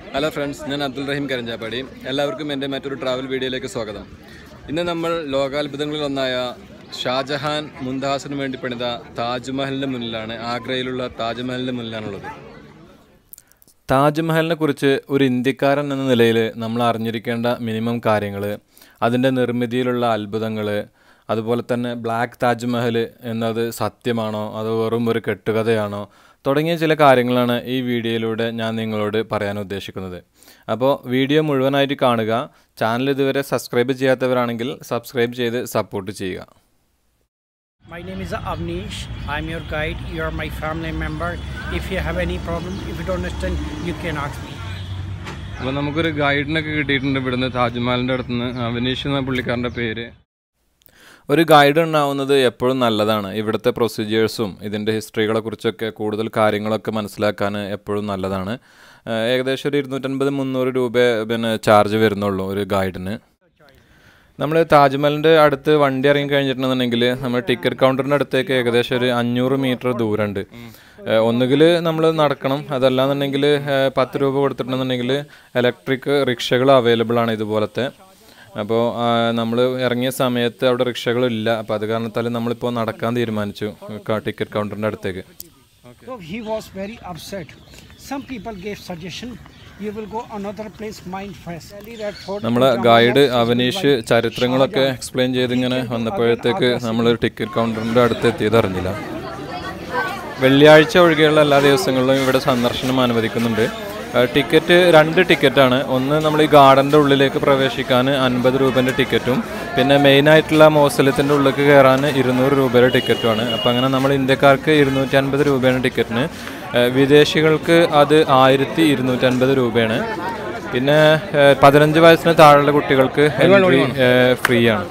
Hello friends ഞാൻ അബ്ദുൾ റഹീം കരഞ്ചാപ്പാടി എല്ലാവർക്കും എൻ്റെ മറ്റൊരു ട്രാവൽ വീഡിയോയിലേക്ക് സ്വാഗതം ഇന്ന് നമ്മൾ ലോകാത്ഭുതങ്ങളിൽ ഒന്നായ ഷാജഹാൻ മുംതാസിന് വേണ്ടി പണിത താജ്മഹലിൻ്റെ മുന്നിലാണ് ആഗ്രയിലുള്ള താജ്മഹലിൻ്റെ മുന്നിലാണുള്ളത് താജ്മഹലിനെ കുറിച്ച് ഒരു ഇന്ത്യക്കാരൻ എന്ന നിലയിൽ നമ്മൾ അറിഞ്ഞിരിക്കേണ്ട മിനിമം കാര്യങ്ങൾ അതിൻ്റെ നിർമ്മിതിയിലുള്ള അത്ഭുതങ്ങൾ അതുപോലെ തന്നെ ബ്ലാക്ക് താജ്മഹൽ എന്നത് സത്യമാണോ അതോ വെറും ഒരു കെട്ടുകഥയാണോ തുടങ്ങിയ ചില കാര്യങ്ങളാണ് ഈ വീഡിയോയിലൂടെ ഞാൻ നിങ്ങളോട് പറയാൻ ഉദ്ദേശിക്കുന്നത് അപ്പോൾ വീഡിയോ മുഴുവനായിട്ട് കാണുക ചാനൽ ഇതുവരെ സബ്സ്ക്രൈബ് ചെയ്യാത്തവരാണെങ്കിൽ സബ്സ്ക്രൈബ് ചെയ്ത് സപ്പോർട്ട് ചെയ്യുക My name is Avnish. I'm your guide. You're my family member. If you have any problem, if you don't understand, you can ask me. അപ്പോൾ നമുക്കൊരു ഗൈഡിനൊക്കെ കിട്ടിയിട്ടുണ്ട് ഇവിടുന്ന് താജ്മഹലിൻ്റെ അടുത്ത് നിന്ന് അവനീഷ് എന്ന പുള്ളിക്കാരൻ്റെ പേര് ഒരു ഗൈഡ് ഉണ്ടാവുന്നത് എപ്പോഴും നല്ലതാണ് ഇവിടുത്തെ പ്രൊസീജിയേഴ്സും ഇതിൻ്റെ ഹിസ്റ്ററികളെ കുറിച്ചൊക്കെ കൂടുതൽ കാര്യങ്ങളൊക്കെ മനസ്സിലാക്കാൻ എപ്പോഴും നല്ലതാണ് ഏഹ് ഏകദേശം ഒരു ഇരുന്നൂറ്റൻപത് മുന്നൂറ് രൂപ പിന്നെ ചാർജ് വരുന്നുള്ളൂ ഒരു ഗൈഡിന് നമ്മൾ താജ്മഹലിൻ്റെ അടുത്ത് വണ്ടി ഇറങ്ങി കഴിഞ്ഞിട്ടുണ്ടെന്നുണ്ടെങ്കിൽ നമ്മൾ ടിക്കറ്റ് കൗണ്ടറിൻ്റെ അടുത്തേക്ക് ഏകദേശം ഒരു അഞ്ഞൂറ് മീറ്റർ ദൂരമുണ്ട് ഒന്നുകിൽ നമ്മൾ നടക്കണം അതല്ലാന്നുണ്ടെങ്കിൽ ഏഹ് പത്ത് രൂപ കൊടുത്തിട്ടുണ്ടെന്നുണ്ടെങ്കിൽ ഇലക്ട്രിക് റിക്ഷകൾ അവൈലബിൾ ആണ് ഇതുപോലത്തെ അപ്പോൾ നമ്മൾ ഇറങ്ങിയ സമയത്ത് അവിടെ റിക്ഷകളില്ല അപ്പോൾ അത് കാരണത്താൽ നമ്മളിപ്പോൾ നടക്കാൻ തീരുമാനിച്ചു ക- ടിക്കറ്റ് കൗണ്ടറിൻ്റെ അടുത്തേക്ക് So he was very upset. Some people gave suggestion. You will go another place, mind fresh. Delhi Red Fort, നമ്മളെ Jama guide Mosque, Avaneesh like ചരിത്രങ്ങളൊക്കെ Shah Jahan. എക്സ്പ്ലെയിൻ ചെയ്ത് ഇങ്ങനെ വന്നപ്പോഴത്തേക്ക് നമ്മളൊരു ടിക്കറ്റ് കൗണ്ടറിൻ്റെ അടുത്ത് എത്തിയത് അറിഞ്ഞില്ല വെള്ളിയാഴ്ച ഒഴികെയുള്ള എല്ലാ ദിവസങ്ങളിലും ഇവിടെ സന്ദർശനം അനുവദിക്കുന്നുണ്ട് ആ, ടിക്കറ്റ് രണ്ട് ടിക്കറ്റാണ് ഒന്ന് നമ്മൾ ഈ ഗാർഡൻ്റെ ഉള്ളിലേക്ക് പ്രവേശിക്കാൻ അൻപത് രൂപേൻ്റെ ടിക്കറ്റും പിന്നെ മെയിനായിട്ടുള്ള മോസലത്തിൻ്റെ ഉള്ളിലേക്ക് കയറാൻ ഇരുന്നൂറ് രൂപയുടെ ടിക്കറ്റുമാണ് അപ്പോൾ അങ്ങനെ നമ്മൾ ഇന്ത്യക്കാർക്ക് ഇരുന്നൂറ്റി അൻപത് രൂപയാണ് ടിക്കറ്റിന് ആ, വിദേശികൾക്ക് അത് ആയിരത്തി ഇരുന്നൂറ്റി അൻപത് രൂപയാണ് പിന്നെ ഏഹ്, പതിനഞ്ച് വയസ്സിന് താഴെയുള്ള കുട്ടികൾക്ക് എൻട്രി ഫ്രീ ആണ്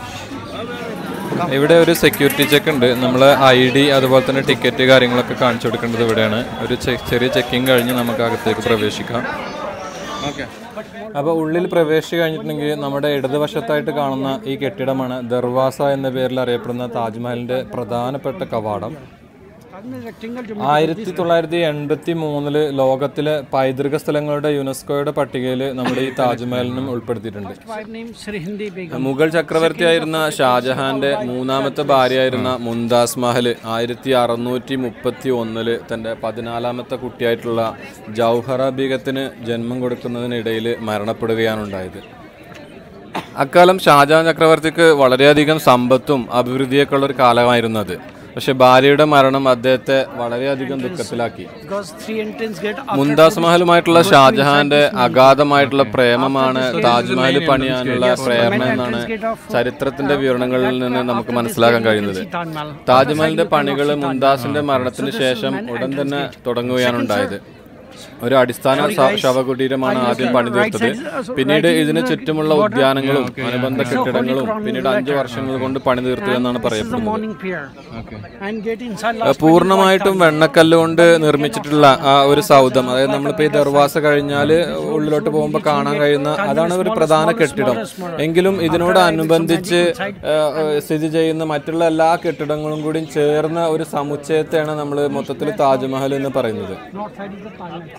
ഇവിടെ ഒരു സെക്യൂരിറ്റി ചെക്ക് ഉണ്ട് നമ്മൾ ഐ ഡി അതുപോലെ തന്നെ ടിക്കറ്റ് കാര്യങ്ങളൊക്കെ കാണിച്ചു കൊടുക്കേണ്ടത് ഇവിടെയാണ് ഒരു ചെ- ചെറിയ ചെക്കിങ് കഴിഞ്ഞ് നമുക്ക് അകത്തേക്ക് പ്രവേശിക്കാം ഓക്കെ അപ്പോൾ ഉള്ളിൽ പ്രവേശിച്ച് കഴിഞ്ഞിട്ടുണ്ടെങ്കിൽ നമ്മുടെ ഇടതുവശത്തായിട്ട് കാണുന്ന ഈ കെട്ടിടമാണ് ദർവാസ എന്ന പേരിൽ അറിയപ്പെടുന്ന താജ്മഹലിൻ്റെ പ്രധാനപ്പെട്ട കവാടം Tajmal rectangle जो ആയിരത്തി തൊള്ളായിരത്തി എൺപത്തി മൂന്നില് ലോകത്തിലെ പൈതൃക സ്ഥലങ്ങളുടെ യുനെസ്കോയുടെ പട്ടികയിൽ നമ്മുടെ ഈ താജ്മഹലിനും ഉൾപ്പെടുത്തിയിട്ടുണ്ട് wife name Srihindi Begum. Mughal ചക്രവർത്തിയായിരുന്ന ഷാജഹാന്റെ മൂന്നാമത്തെ ഭാര്യയായിരുന്ന മുംതാസ് മഹൽ ആയിരത്തി അറുന്നൂറ്റി മുപ്പത്തി ഒന്നില് തന്റെ പതിനാലാമത്തെ കുട്ടിയായിട്ടുള്ള ജൗഹറ ബീഗത്തിന് ജന്മം കൊടുക്കുന്നതിനിടയിൽ മരണപ്പെടുകയാണുണ്ടായത് അക്കാലം ഷാജഹാൻ ചക്രവർത്തിക്ക് വളരെയധികം സമ്പത്തും അഭിവൃദ്ധിയൊക്കെ ഉള്ള ഒരു കാലമായിരുന്നു അത് പക്ഷെ ഭാര്യയുടെ മരണം അദ്ദേഹത്തെ വളരെയധികം ദുഃഖത്തിലാക്കി Because three entrance gate after Mumtaz മഹലുമായിട്ടുള്ള ഷാജഹാന്റെ അഗാധമായിട്ടുള്ള പ്രേമമാണ് Taj Mahal പണിയാനുള്ള പ്രേരണ എന്നാണ് ചരിത്രത്തിന്റെ വിവരണങ്ങളിൽ നിന്ന് നമുക്ക് മനസ്സിലാക്കാൻ കഴിയുന്നത് Taj Mahal. താജ്മഹലിന്റെ പണികൾ മുംതാസിന്റെ മരണത്തിന് ശേഷം ഉടൻ തന്നെ തുടങ്ങുകയാണ് ഉണ്ടായത് ഒരു അടിസ്ഥാന സ- ശവകുടീരമാണ് ആദ്യം പണിതീർത്തത് പിന്നീട് ഇതിന് ചുറ്റുമുള്ള ഉദ്യാനങ്ങളും അനുബന്ധ കെട്ടിടങ്ങളും പിന്നീട് അഞ്ചു വർഷങ്ങൾ കൊണ്ട് പണിതീർത്തു എന്നാണ് This is the പറയപ്പെടുന്നത് morning prayer. And get inside uh last പൂർണ്ണമായിട്ടും വെണ്ണക്കല്ല് കൊണ്ട് നിർമ്മിച്ചിട്ടുള്ള ആ ഒരു സൗധം അതായത് നമ്മളിപ്പോ ഈ ദർവാസ കഴിഞ്ഞാൽ ഉള്ളിലോട്ട് പോകുമ്പോൾ കാണാൻ കഴിയുന്ന അതാണ് ഒരു പ്രധാന കെട്ടിടം എങ്കിലും ഇതിനോട് അനുബന്ധിച്ച് ഏഹ്, ഏഹ്, സ്ഥിതി ചെയ്യുന്ന മറ്റുള്ള എല്ലാ കെട്ടിടങ്ങളും കൂടി ചേർന്ന ഒരു സമുച്ചയത്തെയാണ് നമ്മൾ മൊത്തത്തിൽ താജ്മഹൽ എന്ന് പറയുന്നത് North side is the Taj Mahal.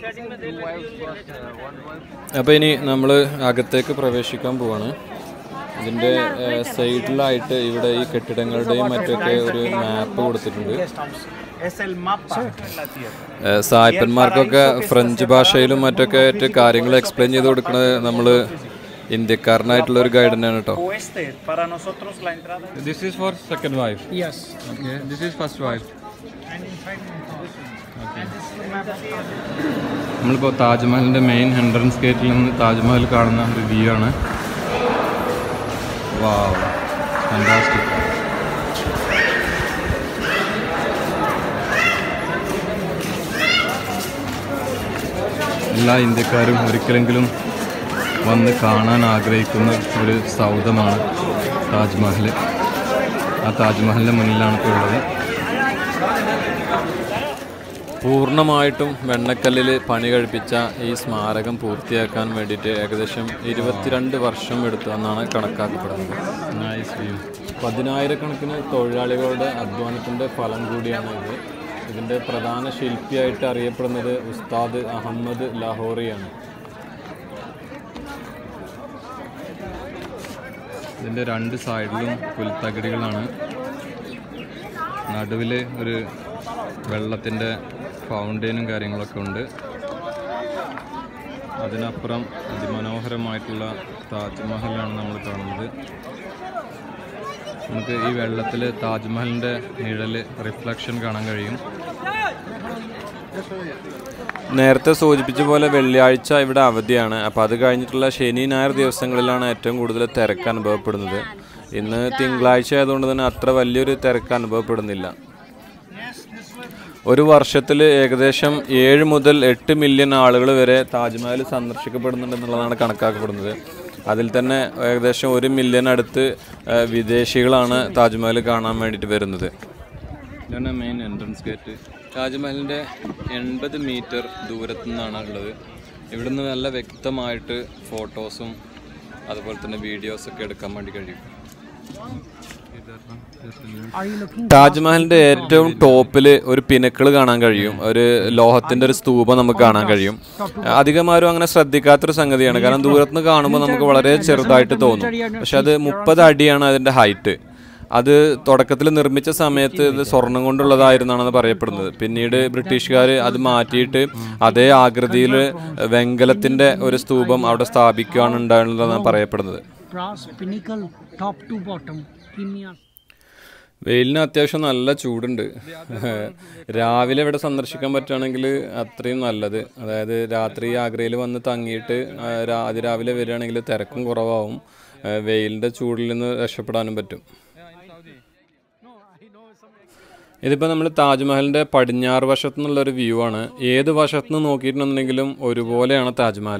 അപ്പോൾ ഇനി നമ്മൾ അകത്തേക്ക് പ്രവേശിക്കാൻ പോവാണ് ഇതിൻ്റെ ഏഹ്, സൈഡിലായിട്ട് ഇവിടെ ഈ കെട്ടിടങ്ങളുടെയും മറ്റൊക്കെ ഒരു മാപ്പ് കൊടുത്തിട്ടുണ്ട് Es el mapa de la Tierra. ഏഹ് സായിപ്പന്മാർക്കൊക്കെ ഫ്രഞ്ച് ഭാഷയിലും മറ്റൊക്കെ ആയിട്ട് കാര്യങ്ങൾ എക്സ്പ്ലെയിൻ ചെയ്ത് കൊടുക്കുന്നത് നമ്മൾ ഇന്ത്യക്കാരനായിട്ടുള്ള ഒരു ഗൈഡ് തന്നെയാണ് കേട്ടോ Oeste, para nosotros la entrada. This is for second wife Yes. This is first wife And inside And this is the map of Taj Mahal. നമ്മളിപ്പോൾ താജ്മഹലിൻ്റെ മെയിൻ എൻട്രൻസ് ഗേറ്റിൽ നിന്ന് താജ്മഹൽ കാണുന്ന ഒരു വ്യൂ ആണ് വാവ് ഫാന്റാസ്റ്റിക് എല്ലാ ഇന്ത്യക്കാരും ഒരിക്കലെങ്കിലും വന്ന് കാണാൻ ആഗ്രഹിക്കുന്ന ഒരു സൗധമാണ് താജ്മഹൽ ആ താജ്മഹലിൻ്റെ മുന്നിലാണ് ഇപ്പോൾ ഉള്ളത് പൂർണ്ണമായിട്ടും വെണ്ണക്കല്ലിൽ പണി കഴിപ്പിച്ച ഈ സ്മാരകം പൂർത്തിയാക്കാൻ വേണ്ടിയിട്ട് ഏകദേശം ഇരുപത്തിരണ്ട് വർഷം എടുത്തു എന്നാണ് കണക്കാക്കപ്പെടുന്നത് നൈസ് വ്യൂ പതിനായിരക്കണക്കിന് തൊഴിലാളികളുടെ അധ്വാനത്തിൻ്റെ ഫലം കൂടിയാണ് ഇത് ഇതിൻ്റെ പ്രധാന ശില്പിയായിട്ട് അറിയപ്പെടുന്നത് ഉസ്താദ് അഹമ്മദ് ലാഹോറിയാണ് ഇതിൻ്റെ രണ്ട് സൈഡിലും പുൽത്തകിടികളാണ് നടുവിൽ ഒരു വെള്ളത്തിൻ്റെ ഫൗണ്ടെയിനും കാര്യങ്ങളൊക്കെ ഉണ്ട് അതിനപ്പുറം അതിമനോഹരമായിട്ടുള്ള താജ്മഹലാണ് നമ്മൾ കാണുന്നത് നമുക്ക് ഈ വെള്ളത്തിൽ താജ്മഹലിൻ്റെ നിഴൽ റിഫ്ലക്ഷൻ കാണാൻ കഴിയും നേരത്തെ സൂചിപ്പിച്ച പോലെ വെള്ളിയാഴ്ച ഇവിടെ അവധിയാണ് അപ്പോൾ അത് കഴിഞ്ഞിട്ടുള്ള ശനി ഞായർ ദിവസങ്ങളിലാണ് ഏറ്റവും കൂടുതൽ തിരക്ക് അനുഭവപ്പെടുന്നത് ഇന്ന് തിങ്കളാഴ്ച ആയതുകൊണ്ട് തന്നെ അത്ര വലിയൊരു തിരക്ക് അനുഭവപ്പെടുന്നില്ല ഒരു വർഷത്തിൽ ഏകദേശം ഏഴ് മുതൽ എട്ട് മില്യൺ ആളുകൾ വരെ താജ്മഹൽ സന്ദർശിക്കപ്പെടുന്നുണ്ടെന്നുള്ളതാണ് കണക്കാക്കപ്പെടുന്നത് അതിൽ തന്നെ ഏകദേശം ഒരു മില്യൺ അടുത്ത് ആ, വിദേശികളാണ് താജ്മഹൽ കാണാൻ വേണ്ടിയിട്ട് വരുന്നത് ഇതാണ് മെയിൻ എൻട്രൻസ് ഗേറ്റ് താജ്മഹലിൻ്റെ എൺപത് മീറ്റർ ദൂരത്തു നിന്നാണ് ഉള്ളത് ഇവിടുന്ന് നല്ല വ്യക്തമായിട്ട് ഫോട്ടോസും അതുപോലെ തന്നെ വീഡിയോസൊക്കെ എടുക്കാൻ വേണ്ടി കഴിയും Are you looking? താജ്മഹലിന്റെ ഏറ്റവും ടോപ്പിൽ ഒരു പിനക്കിൾ കാണാൻ കഴിയും ഒരു ലോഹത്തിന്റെ ഒരു സ്തൂപം നമുക്ക് കാണാൻ കഴിയും അധികം ആരും അങ്ങനെ ശ്രദ്ധിക്കാത്തൊരു സംഗതിയാണ് കാരണം ദൂരത്തുനിന്ന് കാണുമ്പോൾ നമുക്ക് വളരെ ചെറുതായിട്ട് തോന്നും പക്ഷെ അത് മുപ്പത് അടിയാണ് അതിന്റെ ഹൈറ്റ് അത് തുടക്കത്തിൽ നിർമ്മിച്ച സമയത്ത് ഇത് സ്വർണം കൊണ്ടുള്ളതായിരുന്നാണെന്ന് പറയപ്പെടുന്നത് പിന്നീട് ബ്രിട്ടീഷുകാർ അത് മാറ്റിയിട്ട് അതേ ആകൃതിയിൽ വെങ്കലത്തിന്റെ ഒരു സ്തൂപം അവിടെ സ്ഥാപിക്കുകയാണ് ഉണ്ടായിരുന്നതെന്നാണ് പറയപ്പെടുന്നത് Brass pinnacle, top to bottom. Kimia. വെയിലിന് അത്യാവശ്യം നല്ല ചൂടുണ്ട് രാവിലെ ഇവിടെ സന്ദർശിക്കാൻ പറ്റുകയാണെങ്കിൽ അത്രയും നല്ലത് അതായത് രാത്രി ആഗ്രയിൽ വന്ന് തങ്ങിയിട്ട് ആ, രാ- അതിരാവിലെ വരികയാണെങ്കിൽ തിരക്കും കുറവാകും ആ, വെയിലിൻ്റെ ചൂടിൽ നിന്ന് രക്ഷപ്പെടാനും പറ്റും ഇതിപ്പോൾ നമ്മൾ താജ്മഹലിൻ്റെ പടിഞ്ഞാറ് വശത്തു നിന്നുള്ളൊരു വ്യൂ ആണ് ഏത് വശത്തു നിന്ന് നോക്കിയിട്ടുണ്ടെങ്കിലും ഒരുപോലെയാണ് താജ്മഹൽ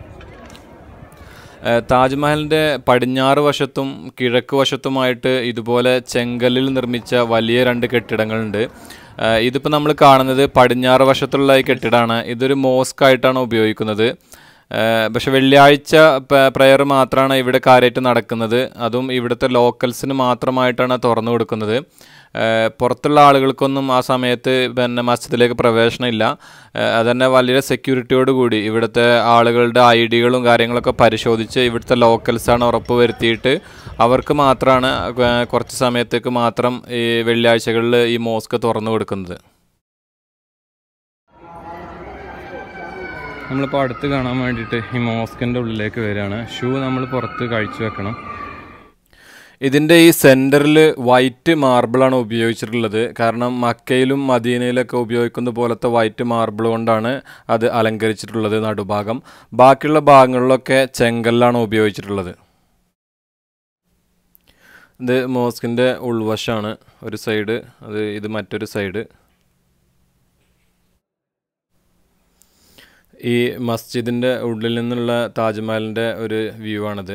ഏഹ് താജ്മഹലിൻ്റെ പടിഞ്ഞാറ് വശത്തും കിഴക്ക് വശത്തുമായിട്ട് ഇതുപോലെ ചെങ്കല്ലിൽ നിർമ്മിച്ച വലിയ രണ്ട് കെട്ടിടങ്ങളുണ്ട് ഏഹ് ഇതിപ്പോൾ നമ്മൾ കാണുന്നത് പടിഞ്ഞാറ് വശത്തുള്ള ഈ കെട്ടിടമാണ് ഇതൊരു മോസ്ക് ആയിട്ടാണ് ഉപയോഗിക്കുന്നത് ഏഹ് പക്ഷെ വെള്ളിയാഴ്ച പ്രയർ മാത്രമാണ് ഇവിടെ കാര്യമായിട്ട് നടക്കുന്നത് അതും ഇവിടുത്തെ ലോക്കൽസിന് മാത്രമായിട്ടാണ് തുറന്നു കൊടുക്കുന്നത് ഏഹ് പുറത്തുള്ള ആളുകൾക്കൊന്നും ആ സമയത്ത് പിന്നെ മസ്ജിദിലേക്ക് പ്രവേശനമില്ല ഏഹ് അതന്നെ വളരെ സെക്യൂരിറ്റിയോട് കൂടി ഇവിടുത്തെ ആളുകളുടെ ഐ ഡികളും കാര്യങ്ങളൊക്കെ പരിശോധിച്ച് ഇവിടുത്തെ ലോക്കൽസാണ് ഉറപ്പ് വരുത്തിയിട്ട് അവർക്ക് മാത്രമാണ് ഏഹ് കുറച്ച് സമയത്തേക്ക് മാത്രം ഈ വെള്ളിയാഴ്ചകളിൽ ഈ മോസ്ക് തുറന്നു കൊടുക്കുന്നത് നമ്മളിപ്പോൾ അടുത്ത് കാണാൻ വേണ്ടിയിട്ട് ഈ മോസ്കിൻ്റെ ഉള്ളിലേക്ക് വരികയാണ് ഷൂ നമ്മൾ പുറത്ത് കഴിച്ചു വെക്കണം ഇതിൻ്റെ ഈ സെൻറ്ററിൽ വൈറ്റ് മാർബിളാണ് ഉപയോഗിച്ചിട്ടുള്ളത് കാരണം മക്കയിലും മദീനയിലൊക്കെ ഉപയോഗിക്കുന്ന പോലത്തെ വൈറ്റ് മാർബിൾ കൊണ്ടാണ് അത് അലങ്കരിച്ചിട്ടുള്ളത് നടുഭാഗം ബാക്കിയുള്ള ഭാഗങ്ങളിലൊക്കെ ചെങ്കല്ലാണ് ഉപയോഗിച്ചിട്ടുള്ളത് ഇത് മോസ്കിൻ്റെ ഉൾവശമാണ് ഒരു സൈഡ് അത് ഇത് മറ്റൊരു സൈഡ് ഈ മസ്ജിദിൻ്റെ ഉള്ളിൽ നിന്നുള്ള താജ്മഹലിൻ്റെ ഒരു വ്യൂ ആണിത്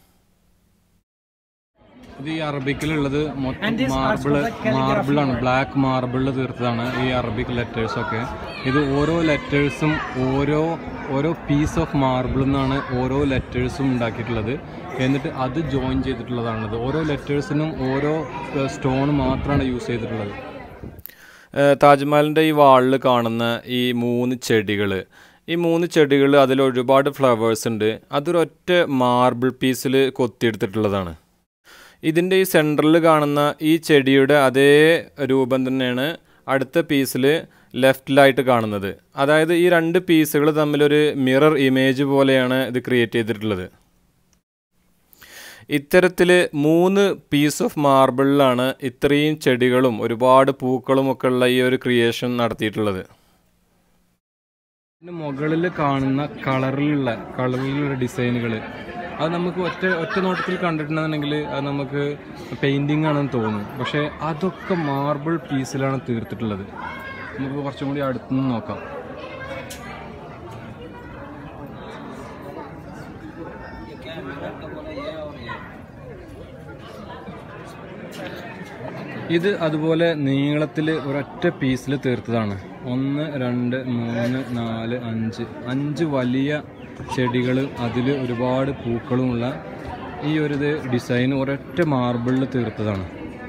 ഇത് ഈ അറബിക്കിലുള്ളത് മൊത്തം And this marble also the calligraphy മാർബിളാണ് ബ്ലാക്ക് മാർബിളിൽ തീർത്തതാണ് ഈ അറബിക് ലെറ്റേഴ്സ് ഒക്കെ ഇത് ഓരോ ലെറ്റേഴ്സും ഓരോ ഓരോ പീസ് ഓഫ് മാർബിളിൽ നിന്നാണ് ഓരോ ലെറ്റേഴ്സും ഉണ്ടാക്കിയിട്ടുള്ളത് എന്നിട്ട് അത് ജോയിൻ ചെയ്തിട്ടുള്ളതാണത് ഓരോ ലെറ്റേഴ്സിനും ഓരോ സ്റ്റോൺ മാത്രമാണ് യൂസ് ചെയ്തിട്ടുള്ളത് താജ്മഹലിൻ്റെ ഈ വാളിൽ കാണുന്ന ഈ മൂന്ന് ചെടികൾ ഈ മൂന്ന് ചെടികൾ അതിൽ ഒരുപാട് ഫ്ലവേഴ്സ് ഉണ്ട് അതൊരൊറ്റ മാർബിൾ പീസിൽ കൊത്തിയെടുത്തിട്ടുള്ളതാണ് ഇതിൻ്റെ ഈ സെൻറ്ററിൽ കാണുന്ന ഈ ചെടിയുടെ അതേ രൂപം തന്നെയാണ് അടുത്ത പീസിൽ ലെഫ്റ്റിലായിട്ട് കാണുന്നത് അതായത് ഈ രണ്ട് പീസുകൾ തമ്മിലൊരു മിറർ ഇമേജ് പോലെയാണ് ഇത് ക്രിയേറ്റ് ചെയ്തിട്ടുള്ളത് ഇത്തരത്തിൽ മൂന്ന് പീസ് ഓഫ് മാർബിളിലാണ് ഇത്രയും ചെടികളും ഒരുപാട് പൂക്കളും ഒക്കെ ഉള്ള ഈ ഒരു ക്രിയേഷൻ നടത്തിയിട്ടുള്ളത് മുകളിൽ കാണുന്ന കളറിലുള്ള കളറിലുള്ള ഡിസൈനുകൾ അത് നമുക്ക് ഒറ്റ ഒറ്റ നോട്ടത്തിൽ കണ്ടിട്ടുണ്ടെന്നുണ്ടെങ്കിൽ അത് നമുക്ക് പെയിൻറ്റിംഗ് ആണെന്ന് തോന്നും പക്ഷേ അതൊക്കെ മാർബിൾ പീസിലാണ് തീർത്തിട്ടുള്ളത് നമുക്ക് കുറച്ചും കൂടി അടുത്തുനിന്ന് നോക്കാം ഇത് അതുപോലെ നീളത്തിൽ ഒരൊറ്റ പീസിൽ തീർത്തതാണ് ഒന്ന് രണ്ട് മൂന്ന് നാല് അഞ്ച് അഞ്ച് വലിയ ചെടികൾ അതിൽ ഒരുപാട് പൂക്കളുമുള്ള ഈ ഒരു ഇത് ഡിസൈൻ ഒരൊറ്റ മാർബിളിൽ തീർത്തതാണ്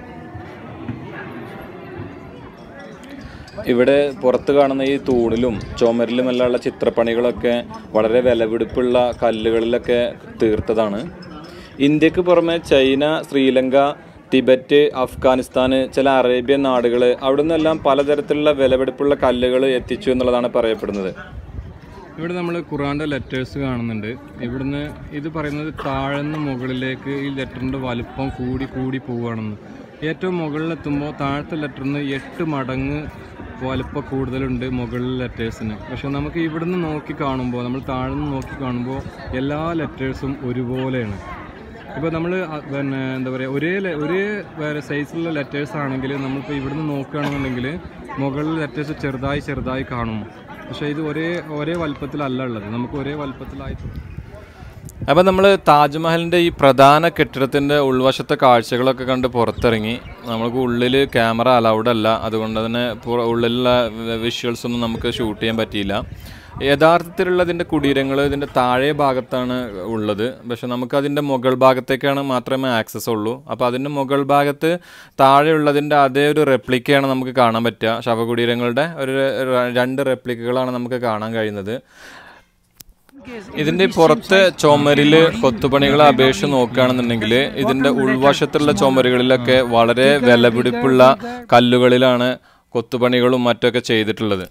ഇവിടെ പുറത്ത് കാണുന്ന ഈ തൂണിലും ചുമരിലുമെല്ലാം ഉള്ള ചിത്രപ്പണികളൊക്കെ വളരെ വിലപിടിപ്പുള്ള കല്ലുകളിലൊക്കെ തീർത്തതാണ് ഇന്ത്യക്ക് പുറമെ ചൈന ശ്രീലങ്ക ടിബറ്റ് അഫ്ഗാനിസ്ഥാൻ ചില അറേബ്യൻ നാടുകൾ അവിടെ നിന്നെല്ലാം പലതരത്തിലുള്ള വിലപിടിപ്പുള്ള കല്ലുകൾ എത്തിച്ചു എന്നുള്ളതാണ് പറയപ്പെടുന്നത് ഇവിടെ നമ്മൾ ഖുറാൻ്റെ ലെറ്റേഴ്സ് കാണുന്നുണ്ട് ഇവിടുന്ന് ഇത് പറയുന്നത് താഴ്ന്ന് മുകളിലേക്ക് ഈ ലെറ്ററിൻ്റെ വലുപ്പം കൂടി കൂടി പോവുകയാണെന്ന് ഏറ്റവും മുകളിലെത്തുമ്പോൾ താഴത്തെ ലെറ്ററിന് എട്ട് മടങ്ങ് വലുപ്പം കൂടുതലുണ്ട് മുകളിലെ ലെറ്റേഴ്സിന് പക്ഷെ നമുക്ക് ഇവിടുന്ന് നോക്കി കാണുമ്പോൾ നമ്മൾ താഴ്ന്ന് നോക്കി കാണുമ്പോൾ എല്ലാ ലെറ്റേഴ്സും ഒരുപോലെയാണ് ഇപ്പോൾ നമ്മൾ പിന്നെ എന്താ പറയുക ഒരേ ലെ- ഒരേ വേറെ സൈസിലുള്ള ലെറ്റേഴ്സ് ആണെങ്കിൽ നമ്മളിപ്പോൾ ഇവിടുന്ന് നോക്കുകയാണെന്നുണ്ടെങ്കിൽ മുകളിൽ ലെറ്റേഴ്സ് ചെറുതായി ചെറുതായി കാണും പക്ഷേ ഇത് ഒരേ ഒരേ വലുപ്പത്തിലല്ല ഉള്ളത് നമുക്ക് ഒരേ വലുപ്പത്തിലായിട്ട് അപ്പോൾ നമ്മൾ താജ്മഹലിൻ്റെ ഈ പ്രധാന കെട്ടിടത്തിൻ്റെ ഉൾവശത്തെ കാഴ്ചകളൊക്കെ കണ്ട് പുറത്തിറങ്ങി നമുക്ക് ഉള്ളിൽ ക്യാമറ അലൗഡ് അല്ല അതുകൊണ്ട് തന്നെ പുറ- ഉള്ളിലുള്ള വിഷ്വൽസ് ഒന്നും നമുക്ക് ഷൂട്ട് ചെയ്യാൻ പറ്റിയില്ല യഥാർത്ഥത്തിലുള്ള ഇതിൻ്റെ കുടീരങ്ങൾ ഇതിൻ്റെ താഴെ ഭാഗത്താണ് ഉള്ളത് പക്ഷെ നമുക്കതിൻ്റെ മുകൾ ഭാഗത്തേക്കാണ് മാത്രമേ ആക്സസ് ഉള്ളൂ അപ്പോൾ അതിൻ്റെ മുകൾ ഭാഗത്ത് താഴെയുള്ളതിൻ്റെ അതേ ഒരു റെപ്ലിക്കയാണ് നമുക്ക് കാണാൻ പറ്റുക ശവകുടീരങ്ങളുടെ ഒരു ര- രണ്ട് റെപ്ലിക്കകളാണ് നമുക്ക് കാണാൻ കഴിയുന്നത് ഇതിന്റെ പുറത്തെ ചുമരില് കൊത്തുപണികളെ അപേക്ഷിച്ച് നോക്കുകയാണെന്നുണ്ടെങ്കിൽ ഇതിന്റെ ഉൾവശത്തുള്ള ചുമരുകളിലൊക്കെ വളരെ വിലപിടിപ്പുള്ള കല്ലുകളിലാണ് കൊത്തുപണികളും മറ്റൊക്കെ ചെയ്തിട്ടുള്ളത്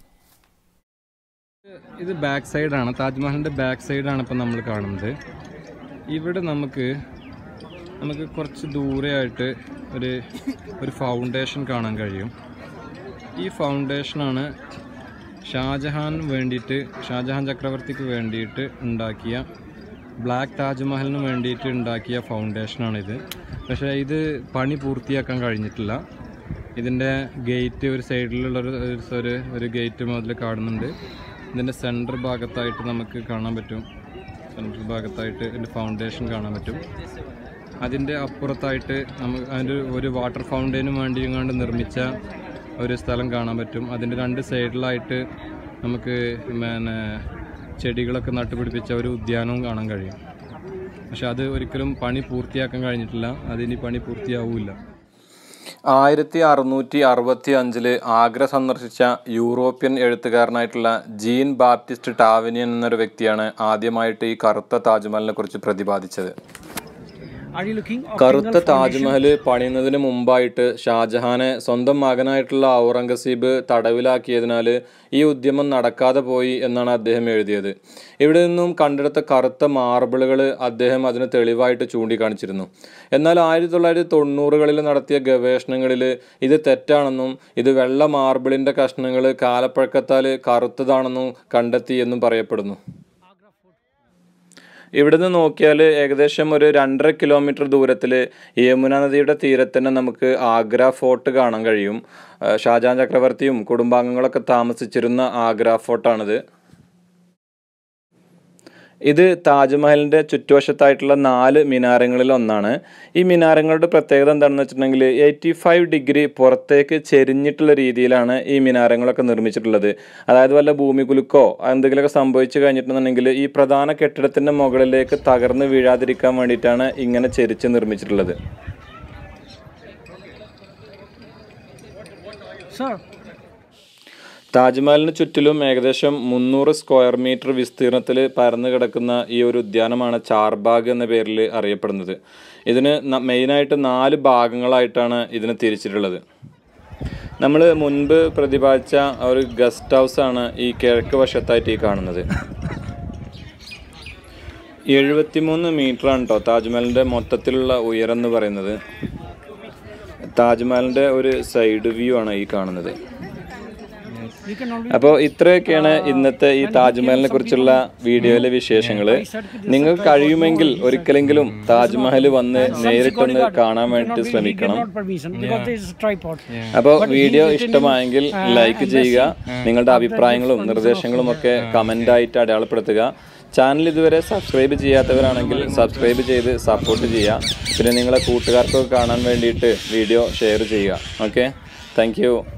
ഇത് ബാക്ക് സൈഡാണ് താജ്മഹലിന്റെ ബാക്ക് സൈഡാണ് ഇപ്പം നമ്മൾ കാണുന്നത് ഇവിടെ നമുക്ക് നമുക്ക് കുറച്ച് ദൂരെയായിട്ട് ഒരു ഒരു ഫൗണ്ടേഷൻ കാണാൻ കഴിയും ഈ ഫൗണ്ടേഷനാണ് ഷാജഹാൻ വേണ്ടിയിട്ട് ഷാജഹാൻ ചക്രവർത്തിക്ക് വേണ്ടിയിട്ട് ഉണ്ടാക്കിയ ബ്ലാക്ക് താജ്മഹലിന് വേണ്ടിയിട്ട് ഉണ്ടാക്കിയ ഫൗണ്ടേഷനാണിത് പക്ഷേ ഇത് പണി പൂർത്തിയാക്കാൻ കഴിഞ്ഞിട്ടില്ല ഇതിൻ്റെ ഗേറ്റ് ഒരു സൈഡിലുള്ള ഒരു ഒരു ഒരു ഗേറ്റ് മുതൽ കാണുന്നുണ്ട് ഇതിൻ്റെ സെൻറ്റർ ഭാഗത്തായിട്ട് നമുക്ക് കാണാൻ പറ്റും സെൻറ്റർ ഭാഗത്തായിട്ട് ഇതിൻ്റെ ഫൗണ്ടേഷൻ കാണാൻ പറ്റും അതിൻ്റെ അപ്പുറത്തായിട്ട് നമുക്ക് അതിൻ്റെ ഒരു വാട്ടർ ഫൗണ്ടൈനും വേണ്ടി ഇങ്ങാണ്ട് നിർമ്മിച്ച ഒരു സ്ഥലം കാണാൻ പറ്റും അതിൻ്റെ രണ്ട് സൈഡിലായിട്ട് നമുക്ക് പിന്നെ ചെടികളൊക്കെ നട്ടുപിടിപ്പിച്ച ഒരു ഉദ്യാനവും കാണാൻ കഴിയും പക്ഷെ അത് ഒരിക്കലും പണി പൂർത്തിയാക്കാൻ കഴിഞ്ഞിട്ടില്ല അതിനി പണി പൂർത്തിയാവില്ല ആയിരത്തി അറുന്നൂറ്റി അറുപത്തി അഞ്ചില് ആഗ്ര സന്ദർശിച്ച യൂറോപ്യൻ എഴുത്തുകാരനായിട്ടുള്ള ജീൻ ബാപ്റ്റിസ്റ്റ് ടാവിനിയൻ എന്നൊരു വ്യക്തിയാണ് ആദ്യമായിട്ട് ഈ കറുത്ത താജ്മഹലിനെ കുറിച്ച് പ്രതിപാദിച്ചത് Are you looking? കറുത്ത താജ്മഹൽ പണിയുന്നതിന് മുമ്പായിട്ട് ഷാജഹാനെ സ്വന്തം മകനായിട്ടുള്ള ഔറംഗസീബ് തടവിലാക്കിയതിനാൽ ഈ ഉദ്യമം നടക്കാതെ പോയി എന്നാണ് അദ്ദേഹം എഴുതിയത് ഇവിടെ നിന്നും കണ്ടെടുത്ത കറുത്ത മാർബിളുകൾ അദ്ദേഹം അതിന് തെളിവായിട്ട് ചൂണ്ടിക്കാണിച്ചിരുന്നു എന്നാൽ ആയിരത്തി തൊള്ളായിരത്തി തൊണ്ണൂറുകളിൽ നടത്തിയ ഗവേഷണങ്ങളിൽ ഇത് തെറ്റാണെന്നും ഇത് വെള്ള മാർബിളിൻ്റെ കഷ്ണങ്ങൾ കാലപ്പഴക്കത്താൽ കറുത്തതാണെന്നും കണ്ടെത്തി എന്നും പറയപ്പെടുന്നു ഇവിടുന്ന് നോക്കിയാൽ ഏകദേശം ഒരു രണ്ടര കിലോമീറ്റർ ദൂരത്തിൽ യമുന നദിയുടെ തീരത്ത് തന്നെ നമുക്ക് ആഗ്ര ഫോർട്ട് കാണാൻ കഴിയും ആ, ഷാജഹാൻ ചക്രവർത്തിയും കുടുംബാംഗങ്ങളൊക്കെ താമസിച്ചിരുന്ന ആഗ്ര ഫോർട്ടാണിത് ഇത് താജ്മഹലിൻ്റെ ചുറ്റുവശത്തായിട്ടുള്ള നാല് മിനാരങ്ങളിൽ ഒന്നാണ് ഈ മിനാരങ്ങളുടെ പ്രത്യേകത എന്താണെന്ന് വെച്ചിട്ടുണ്ടെങ്കിൽ എയ്റ്റി ഫൈവ് ഡിഗ്രി പുറത്തേക്ക് ചെരിഞ്ഞിട്ടുള്ള രീതിയിലാണ് ഈ മിനാരങ്ങളൊക്കെ നിർമ്മിച്ചിട്ടുള്ളത് അതായത് വല്ല ഭൂമി കുലുക്കോ എന്തെങ്കിലുമൊക്കെ സംഭവിച്ചു കഴിഞ്ഞിട്ടുണ്ടെങ്കിൽ ഈ പ്രധാന കെട്ടിടത്തിൻ്റെ മുകളിലേക്ക് തകർന്ന് വീഴാതിരിക്കാൻ വേണ്ടിയിട്ടാണ് ഇങ്ങനെ ചെരിച്ച് നിർമ്മിച്ചിട്ടുള്ളത് Sir, താജ്മഹലിന് ചുറ്റിലും ഏകദേശം മുന്നൂറ് സ്ക്വയർ മീറ്റർ വിസ്തീർണത്തിൽ പരന്നു കിടക്കുന്ന ഈ ഒരു ഉദ്യാനമാണ് ചാർബാഗ് എന്ന പേരിൽ അറിയപ്പെടുന്നത് ഇതിന് ന- മെയിനായിട്ട് നാല് ഭാഗങ്ങളായിട്ടാണ് ഇതിന് തിരിച്ചിട്ടുള്ളത് നമ്മൾ മുൻപ് പ്രതിപാദിച്ച ആ ഒരു ഗസ്റ്റ് ഹൗസ് ആണ് ഈ കിഴക്ക് വശത്തായിട്ട് ഈ കാണുന്നത് എഴുപത്തിമൂന്ന് മീറ്റർ ആണ് കേട്ടോ താജ്മഹലിൻ്റെ മൊത്തത്തിലുള്ള ഉയരം എന്ന് പറയുന്നത് താജ്മഹലിൻ്റെ ഒരു സൈഡ് വ്യൂ ആണ് ഈ കാണുന്നത് you can already അപ്പോൾ ഇത്രയൊക്കെയാണ് ഇന്നത്തെ ഈ താജ്മഹലിനെ കുറിച്ചുള്ള വീഡിയോയിലെ വിശേഷങ്ങൾ നിങ്ങൾ കഴിയുമെങ്കിൽ ഒരിക്കലെങ്കിലും താജ്മഹൽ വന്ന് നേരിട്ടൊന്ന് കാണാൻ വേണ്ടി he ശ്രമിക്കണം cannot permission because there is a tripod. അപ്പോൾ വീഡിയോ ഇഷ്ടമായെങ്കിൽ ലൈക്ക് ചെയ്യുക നിങ്ങളുടെ അഭിപ്രായങ്ങളും നിർദ്ദേശങ്ങളും ഒക്കെ കമൻ്റ് ആയിട്ട് അടയാളപ്പെടുത്തുക ചാനൽ ഇതുവരെ സബ്സ്ക്രൈബ് ചെയ്യാത്തവരാണെങ്കിൽ സബ്സ്ക്രൈബ് ചെയ്ത് സപ്പോർട്ട് ചെയ്യുക പിന്നെ നിങ്ങളെ കൂട്ടുകാർക്കൊക്കെ കാണാൻ വേണ്ടിയിട്ട് വീഡിയോ ഷെയർ ചെയ്യുക ഓക്കെ താങ്ക്